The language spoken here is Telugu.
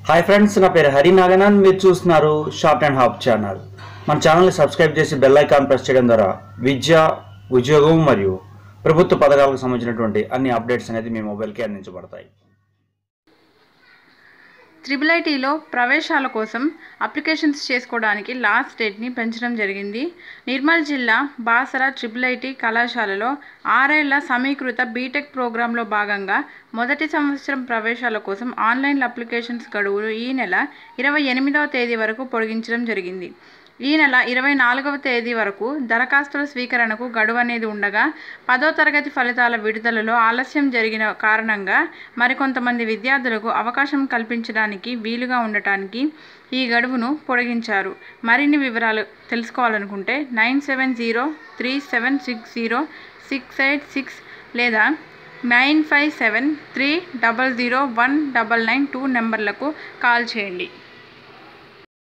హాయ్ ఫ్రెండ్స్ నా పేరు హరి నాగనాథ్ మీరు చూస్తున్నారు షార్ట్ అండ్ హాప్ ఛానల్ మన ఛానల్ని సబ్స్క్రైబ్ చేసి బెల్ ఐకాన్ ప్రెస్ చేయడం ద్వారా విద్య ఉద్యోగం మరియు ప్రభుత్వ పథకాలకు సంబంధించినటువంటి అన్ని అప్డేట్స్ అనేది మీ మొబైల్కి అందించబడతాయి త్రిబుల్ ఐటీలో ప్రవేశాల కోసం అప్లికేషన్స్ చేసుకోవడానికి లాస్ట్ డేట్ని పెంచడం జరిగింది నిర్మల్ జిల్లా బాసర ట్రిపుల్ ఐటీ కళాశాలలో ఆరేళ్ల సమీకృత బీటెక్ ప్రోగ్రాంలో భాగంగా మొదటి సంవత్సరం ప్రవేశాల కోసం ఆన్లైన్ అప్లికేషన్స్ గడువులు ఈ నెల ఇరవై ఎనిమిదవ తేదీ వరకు పొడిగించడం జరిగింది ఈ నెల ఇరవై నాలుగవ తేదీ వరకు దరఖాస్తుల స్వీకరణకు గడువు అనేది ఉండగా పదో తరగతి ఫలితాల విడుదలలో ఆలస్యం జరిగిన కారణంగా మరికొంతమంది విద్యార్థులకు అవకాశం కల్పించడానికి వీలుగా ఉండటానికి ఈ గడువును పొడిగించారు మరిన్ని వివరాలు తెలుసుకోవాలనుకుంటే nine seven zero three seven six zero six eight six లేదా nine five seven three double zero one double nine two నెంబర్లకు కాల్ చేయండి